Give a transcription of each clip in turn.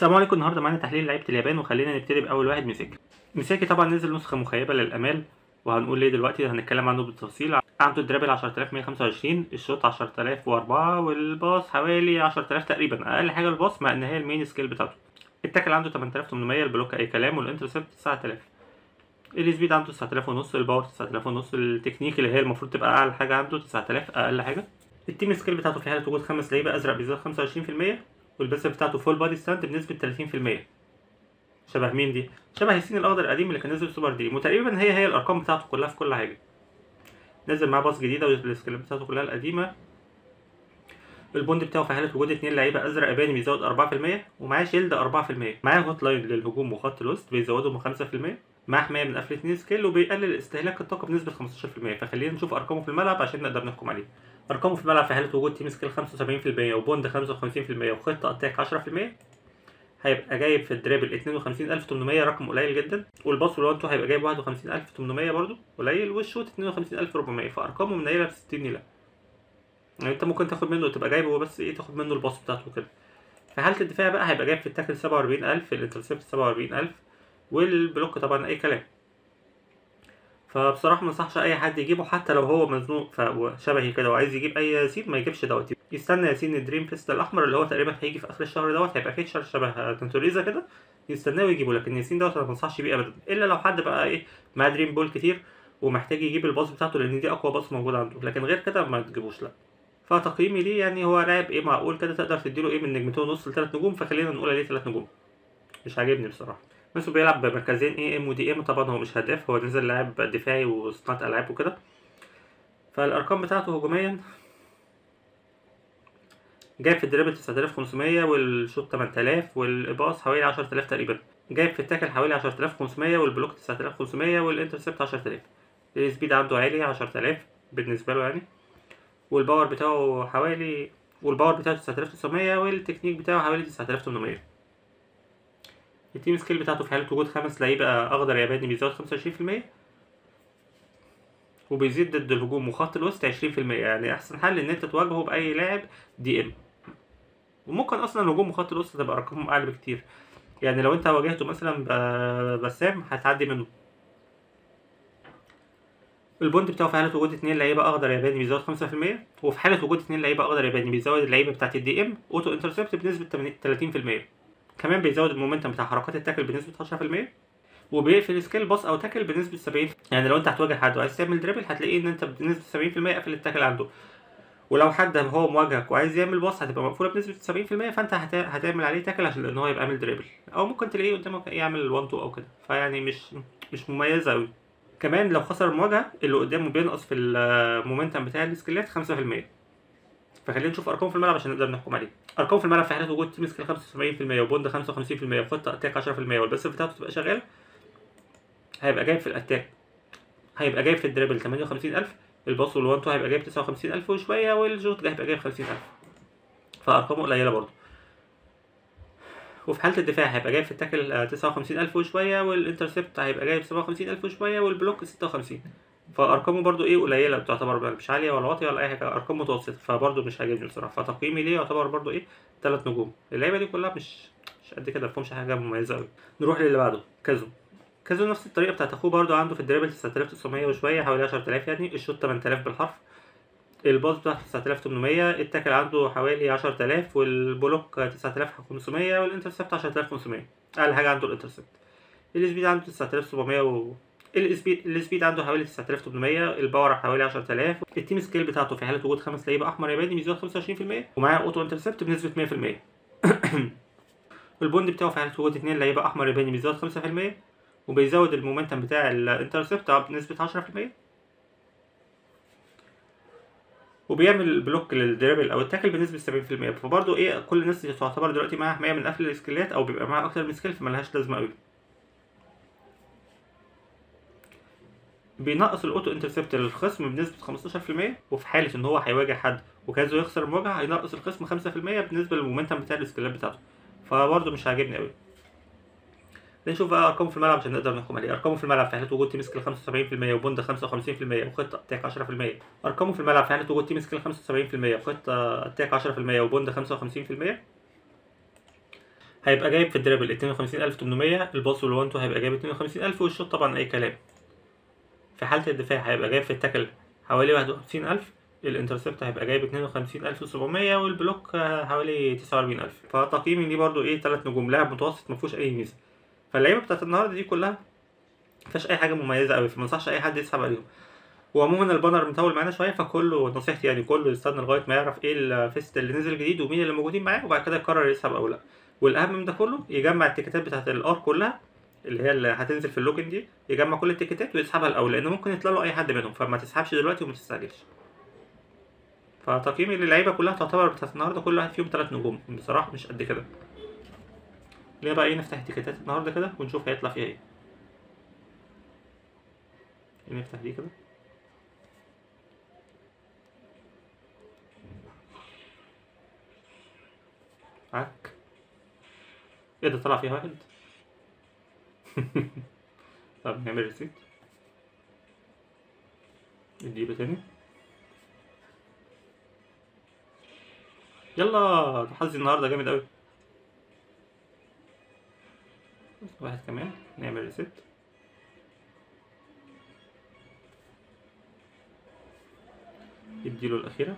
السلام عليكم النهارده معانا تحليل لعيبه اليابان وخلينا نبتدي باول واحد ميساكي ميساكي طبعا نزل نسخه مخيبه للامال وهنقول ليه دلوقتي هنتكلم عنه بالتفصيل عنده الدرابل 10125 الشوط 10004 والباص حوالي 10000 تقريبا اقل حاجه الباص مع ان هي المين سكيل بتاعته التاكل عنده 8800 البلوك اي كلام والانترسبت 9000 السبيد عنده 9000 ونص الباور 9000 ونص التكنيك اللي هي المفروض تبقى اعلى حاجه عنده 9000 اقل حاجه التيم سكيل بتاعته في حاله وجود خمس لعيبه ازرق بيزيد 25% والبس بتاعته فول بادي ستاند بنسبه 30% شبه مين دي شبه السين الاخضر القديم اللي كان نزل سوبر دريم وتقريبا هي هي الارقام بتاعته كلها في كل حاجه نزل معاه باص جديده والسكيلات بتاعته كلها القديمه البوند بتاعه في حاله وجود اتنين لعيبه ازرق ياباني بيزود 4% ومعاه شيلد 4% معاه هوت لاين للهجوم وخط الوسط بيزودهم 5% معاه حمايه من قفل 2 سكيل وبيقلل استهلاك الطاقه بنسبه 15% فخلينا نشوف ارقامه في الملعب عشان نقدر نحكم عليه ارقامه في الملعب في حاله وجود تيم سكيل 75% وبوند 55% وخطه اتاك 10% هيبقى جايب في الدريبل 52800 رقم قليل جدا والباص والوان تو هيبقى جايب 51800 برضو قليل والشوت 52400 فارقامه منيله ب 60 نيله يعني انت ممكن تاخد منه تبقى جايبه بس ايه تاخد منه الباص بتاعته كده في حاله الدفاع بقى هيبقى جايب في التاكل 47000 الانترسبت 47000 والبلوك طبعا اي كلام فبصراحه ما انصحش اي حد يجيبه حتى لو هو مزنوق شبهي كده وعايز يجيب اي ياسين ما يجيبش دوت يستنى ياسين الدريم فيست الاحمر اللي هو تقريبا هيجي في اخر الشهر دوت هيبقى فيتشر شبه تنتوريزا كده يستناه ويجيبه لكن ياسين دوت انا ما بنصحش بيه ابدا الا لو حد بقى ايه معاه دريم بول كتير ومحتاج يجيب الباص بتاعته لان دي اقوى باص موجود عنده لكن غير كده ما تجيبوش لا فتقييمي ليه يعني هو لاعب ايه معقول كده تقدر تديله ايه من نجمتين ونص لثلاث نجوم فخلينا نقول عليه ثلاث نجوم مش عاجبني بصراحه ميسو بيلعب بمركزين اي ام ودي ام طبعا هو مش هداف هو نزل لاعب دفاعي وصناعة العاب وكده فالارقام بتاعته هجوميا جايب في الدريبل 9500 والشوط 8000 والباص حوالي 10000 تقريبا جايب في التاكل حوالي 10500 والبلوك 9500 والانترسبت 10000 السبيد عنده عالي 10000 بالنسبه له يعني والباور بتاعه حوالي والباور بتاعه 9900 والتكنيك بتاعه حوالي 9800 التيم سكيل بتاعته في حالة وجود خمس لعيبة أخضر ياباني بيزود 25% وبيزيد ضد الهجوم وخط الوسط 20% يعني أحسن حل إن أنت تواجهه بأي لاعب دي إم وممكن أصلا الهجوم وخط الوسط تبقى أرقامهم أعلى بكتير يعني لو أنت واجهته مثلا بسام هتعدي منه البوند بتاعه في حالة وجود اتنين لعيبة أخضر ياباني بيزود خمسة في المية وفي حالة وجود اتنين لعيبة أخضر ياباني بيزود اللعيبة بتاعت الدي إم أوتو انترسبت بنسبة تلاتين في المية كمان بيزود المومنتم بتاع حركات التاكل بنسبة 10% وبيقفل سكيل باص او تاكل بنسبة 70 يعني لو انت هتواجه حد وعايز تعمل دريبل هتلاقيه ان انت بنسبة 70% قافل التاكل عنده ولو حد هو مواجهك وعايز يعمل باص هتبقى مقفولة بنسبة 70% فانت هت... هتعمل عليه تاكل عشان ان هو يبقى عامل دريبل او ممكن تلاقيه قدامك يعمل 1 2 او كده فيعني مش مش مميزة قوي كمان لو خسر المواجهة اللي قدامه بينقص في المومنتم بتاع السكيلات 5% فخلينا نشوف ارقام في الملعب عشان نقدر نحكم عليه ارقام في الملعب في حاله وجود تيم سكيل 75% وبوند 55% وخطه اتاك 10% والبس بتاعته تبقى شغال هيبقى جايب في الاتاك هيبقى جايب في الدريبل 58000 الباص والوان تو هيبقى جايب 59000 وشويه والجوت هيبقى جايب 50000 فارقامه قليله برضه وفي حاله الدفاع هيبقى جايب في التاكل 59000 وشويه والانترسبت هيبقى جايب 57000 وشويه والبلوك 56 فارقامه برضو ايه قليله تعتبر مش عاليه ولا واطيه ولا اي حاجه ارقام متوسطه فبرضو مش عاجبني بصراحه فتقييمي ليه يعتبر برضو ايه ثلاث نجوم اللعيبه دي كلها مش مش قد كده مفهمش حاجه مميزه قوي نروح للي بعده كازو كازو نفس الطريقه بتاعت اخوه برضو عنده في الدريبل 9900 وشويه حوالي 10000 يعني الشوط 8000 بالحرف الباص بتاعته 9800 التاكل عنده حوالي 10000 والبلوك 9500 والانترسبت 10500 اقل حاجه عنده الانترسبت السبيد عنده 9700 و السبيد السبيد عنده حوالي 9800 الباور حوالي 10000 التيم سكيل بتاعته في حاله وجود خمس لعيبه احمر ياباني بيزود 25% ومعاه اوتو انترسبت بنسبه 100% البوند بتاعه في حاله وجود اثنين لعيبه احمر ياباني بيزود 5% وبيزود المومنتم بتاع الانترسبت بنسبه 10% وبيعمل بلوك للدريبل او التاكل بنسبه 70% فبرضه ايه كل الناس تعتبر دلوقتي معاها حمايه من قفل السكيلات او بيبقى معاها اكتر من سكيل فملهاش لازمه قوي بينقص الاوتو انترسبت للخصم بنسبه 15% وفي حاله ان هو هيواجه حد وكازو يخسر المواجهه هينقص الخصم 5% بالنسبه للمومنتم بتاع السكيلات بتاعته فبرضه مش عاجبني قوي نشوف بقى ارقامه في الملعب عشان نقدر نحكم عليه ارقامه في الملعب في حاله وجود تيم سكيل 75% وبوند 55% وخطه اتاك 10% ارقامه في الملعب في حاله وجود تيم سكيل 75% وخطه اتاك 10% وبوند 55% هيبقى جايب في الدرابل 52800 الباص وال 1 هيبقى جايب 52000 والشوط طبعا اي كلام في حالة الدفاع هيبقى جايب في التاكل حوالي 51000 الانترسبت هيبقى جايب 52700 والبلوك آه، حوالي 49000 فتقييمي دي برضو ايه 3 نجوم لاعب متوسط ما فيهوش اي ميزه فاللعيبه بتاعت النهارده دي كلها مفيهاش اي حاجه مميزه قوي فما انصحش اي حد يسحب عليهم وعموما البانر مطول معانا شويه فكله نصيحتي يعني كله يستنى لغايه ما يعرف ايه الفيست اللي نزل جديد ومين اللي موجودين معاه وبعد كده يقرر يسحب او لا والاهم من ده كله يجمع التيكيتات بتاعت الار كلها اللي هي اللي هتنزل في اللوجن دي يجمع كل التيكيتات ويسحبها الاول لان ممكن يطلع له اي حد منهم فما تسحبش دلوقتي وما تستعجلش فتقييمي للعيبه كلها تعتبر بتاعت النهارده كل واحد فيهم ثلاث نجوم بصراحه مش قد كده ليه بقى ايه نفتح التيكيتات النهارده كده ونشوف هيطلع فيها ايه نفتح دي كده عك ايه ده طلع فيها واحد طب نعمل ريسيت نديله تاني يلا ده حظي النهارده جامد اوي واحد كمان نعمل ريسيت يديله الأخيرة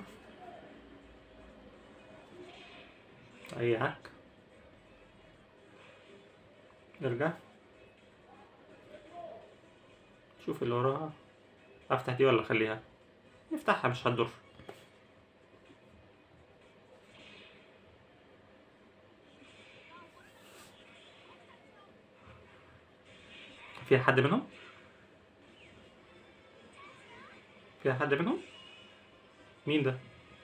أي عك نرجع شوف اللي وراها أفتح دي ولا أخليها نفتحها مش هتضر فيها حد منهم؟ فيها حد منهم؟ مين ده؟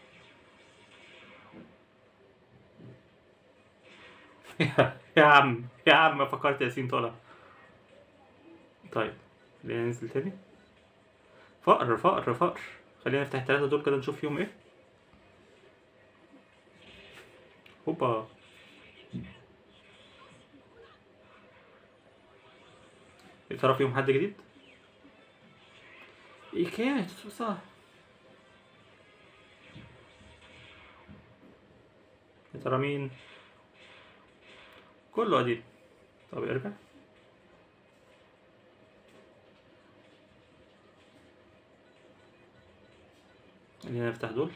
يا عم يا عم فكرت ياسين طالع طيب خلينا ننزل تاني فقر فقر فقر خلينا نفتح التلاتة دول كده نشوف فيهم ايه هوبا يا ترى فيهم حد جديد؟ ايه كانت صح يا ترى مين؟ كله قديم طب ارجع خلينا نفتح دول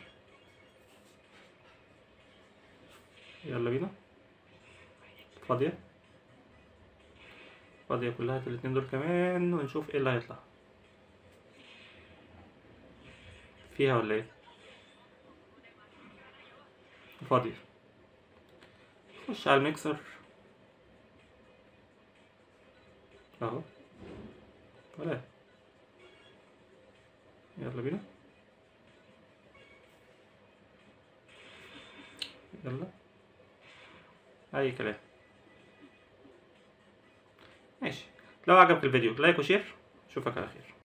يلا بينا فاضية فاضية كلها الاتنين دول كمان ونشوف ايه اللي هيطلع فيها ولا ايه فاضية خش على الميكسر اهو ولا يلا بينا يلا اي كلام ماشي لو عجبك الفيديو لايك وشير اشوفك على خير